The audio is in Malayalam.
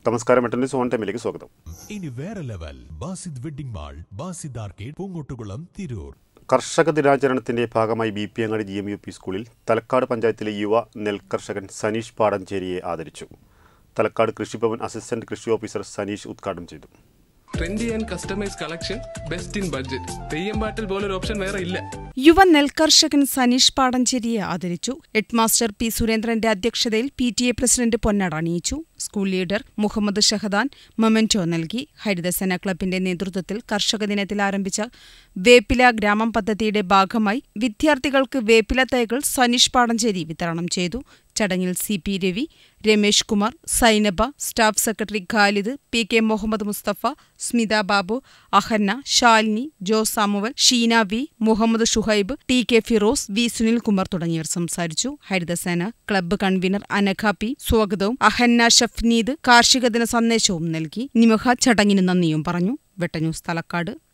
നമസ്കാരം എട്ടൻ്റെ സോൺ ടൈമിലേക്ക് സ്വാഗതം ഇനി വേറെ level Basid wedding mall Basid arcade Poongottukulam Tirur കർഷക ദിനാചരണത്തിന്റെ ഭാഗമായി B P Angadi G M U P സ്കൂളിൽ തലക്കാട് പഞ്ചായത്തിലെ യുവ നെൽകർഷകൻ സനീഷ് പാടഞ്ചേരിയെ ആദരിച്ചു തലക്കാട് കൃഷിഭവൻ അസിസ്റ്റന്റ് കൃഷി ഓഫീസർ സനീഷ് ഉദ്ഘാടനം ചെയ്തു trendy and customise collection best in budget Theyyam പാട്ടിൽ പോലൊരു ഓപ്ഷൻ വേറെ ഇല്ല യുവ നെൽകർഷകൻ സനീഷ് പാടഞ്ചേരിയെ ആദരിച്ചു ഹെഡ് മാസ്റ്റർ പി സുരേന്ദ്രന്റെ അധ്യക്ഷതയിൽ പി ടി എ പ്രസിഡന്റ് പൊന്നാട അണിയിച്ചു school leader Muhammad Shahdan memento നൽകി ഹരിതസേന ക്ലബിന്റെ നേതൃത്വത്തിൽ കർഷക ദിനത്തിൽ ആരംഭിച്ച വേപ്പില ഗ്രാമം പദ്ധതിയുടെ ഭാഗമായി വിദ്യാർത്ഥികൾക്ക് വേപ്പില തൈകൾ സനീഷ് പാടഞ്ചേരി വിതരണം ചെയ്തു ചടങ്ങിൽ C P Ravi Ramesh Kumar Zainaba staff secretary Khalid P K Muhammad Mustafa Smitha Babu Ahanna Shalini Jo Samuel Sheena V Muhammad Shuhaib T K Firoz V Sunilkumar തുടങ്ങിയവർ സംസാരിച്ചു Harithasena club convenor Anagha P സ്വാഗതവും അഹന്ന ഷഫ്നീദ് കാർഷിക ദിന സന്ദേശവും നൽകി നിമഹ ചടങ്ങിന് നന്ദിയും പറഞ്ഞു വെട്ടന്യൂസ് തലക്കാട്